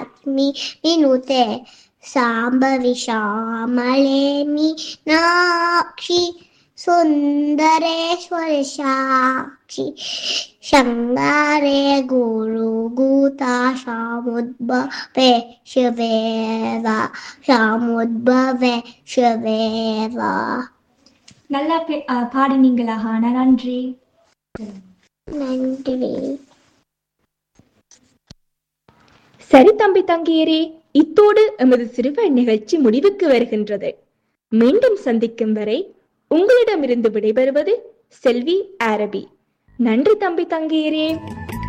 लक्ष्मी विनुते साम्बवि श्यामले मीनाक्षि सुन्दरेश्वरि साक्षि शृङ्गारे गुरुगूता समुद्भवे शिवेवा समुद्भवे शिवेवा நல்லா பே- ஆ, பாடினீங்களா ஹானா நன்றி நன்றி சரி தம்பி தங்கியரே இத்தோடு எமது சிறுவர் நிகழ்ச்சி முடிவுக்கு வருகின்றது மீண்டும் சந்திக்கும் வரை உங்களிடமிருந்து விடைபெறுவது செல்வி அரபி நன்றி தம்பி தங்கியரே